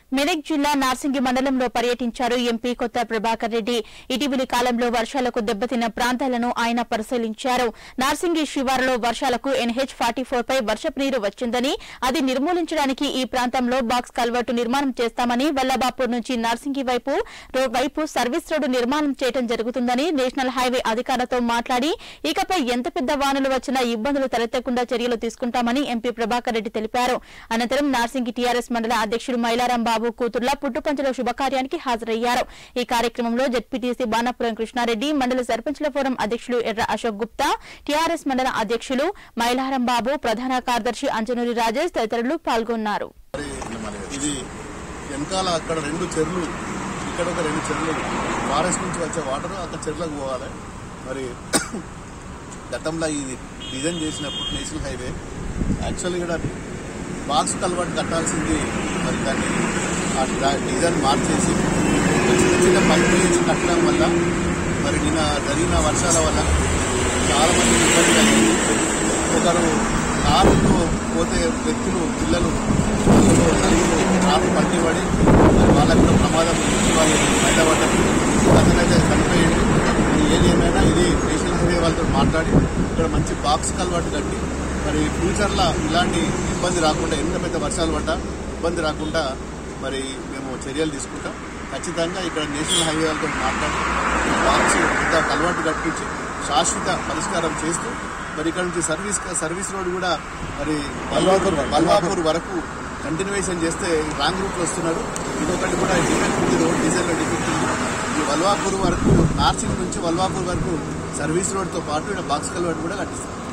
మెదక్ జిల్లా నార్సింగి మండలంలో పర్యటించారు ఎంపీ కొత్త ప్రభాకర్ రెడ్డి ఇటీవలి కాలంలో వర్షాలకు దెబ్బతిన్న ప్రాంతాలను ఆయన పరిశీలించారు నార్సింగి శివారులో వర్షాలకు ఎన్హెచ్ ఫార్టీ పై వర్షపు నీరు వచ్చిందని అది నిర్మూలించడానికి ఈ ప్రాంతంలో బాక్స్ కల్వర్టు నిర్మాణం చేస్తామని వల్లభాపూర్ నుంచి నార్సింగి వైపు రో- వైపు సర్వీస్ రోడ్డు నిర్మాణం చేయడం జరుగుతుందని నేషనల్ హైవే అధికారులతో మాట్లాడి ఇకపై ఎంత పెద్ద వానలు వచ్చినా ఇబ్బందులు తలెత్తకుండా చర్యలు తీసుకుంటామని ఎంపీ ప్రభాకర్ రెడ్డి తెలిపారు అనంతరం నార్సింగి టీఆర్ఎస్ మండల అధ్యక్షుడు మైలారం బాబు కూతుర్ల పుట్టుపంచల శుభకార్యానికి హాజరయ్యారు ఈ కార్యక్రమంలో జడ్పీటీసీ బాణాపురం కృష్ణారెడ్డి మండల సర్పంచ్ల ఫోరం అధ్యక్షులు ఎర్ర అశోక్ గుప్తా టీఆర్ఎస్ మండల అధ్యక్షులు మైలారం బాబు ప్రధాన కార్యదర్శి అంజనూరి రాజేష్ తదితరులు పాల్గొన్నారు మరి ఇది వెనకాల అక్కడ రెండు చెర్లు ఇక్కడ ఒక రెండు చెర్లు ఫారెస్ట్ నుంచి వచ్చే వాటర్ అక్కడ చెర్లకు పోవాలి మరి గతంలో ఇది డిజైన్ చేసినప్పుడు నేషనల్ హైవే యాక్చువల్లీ ఇక్కడ బాక్స్ కలవాటు కట్టాల్సింది మరి దాన్ని ఆ డా- డిజైన్ మార్చేసి చిన్న చిన్న పైపులు వేసి కట్టడం వల్ల మరి నిన్న జరిగిన వర్షాల వల్ల చాలా మంది ఇబ్బంది కలిగింది ఒకరు కారులో పోతే వ్యక్తులు పిల్లలు అందులో నలుగురు కారు పట్టిపడి మరి వాళ్ళకు కూడా ప్రమాదం నుంచి వాళ్ళు బయటపడ్డారు అతనైతే చనిపోయింది మరి ఏది ఏమైనా ఇది నేషనల్ హైవే వాళ్ళతో మాట్లాడి ఇక్కడ మంచి బాక్స్ కలవాటు కట్టి మరి ఫ్యూచర్లో ఇలాంటి ఇబ్బంది రాకుండా ఎంత పెద్ద వర్షాలు పడ్డా ఇబ్బంది రాకుండా మరి మేము చర్యలు తీసుకుంటాం ఖచ్చితంగా ఇక్కడ నేషనల్ హైవే వాళ్ళతో మాట్లాడి ఈ బాక్స్ పెద్ద కలవాటు కట్టించి శాశ్వత పరిష్కారం చేస్తూ మరి ఇక్కడ నుంచి సర్వీస్ సర్వీస్ రోడ్ కూడా మరి బల్వాపూర్ బల్వాపూర్ వరకు కంటిన్యూషన్ చేస్తే రాంగ్ రూట్లో వస్తున్నాడు ఇదొకటి కూడా డిఫెక్ట్ ఉంది రోడ్ డీజిల్ డిఫెక్ట్ ఉంది ఈ వల్వాపూర్ వరకు నార్సింగ్ నుంచి వల్వాపూర్ వరకు సర్వీస్ రోడ్తో పాటు ఇక్కడ బాక్స్ కలవాటు కూడా కట్టిస్తారు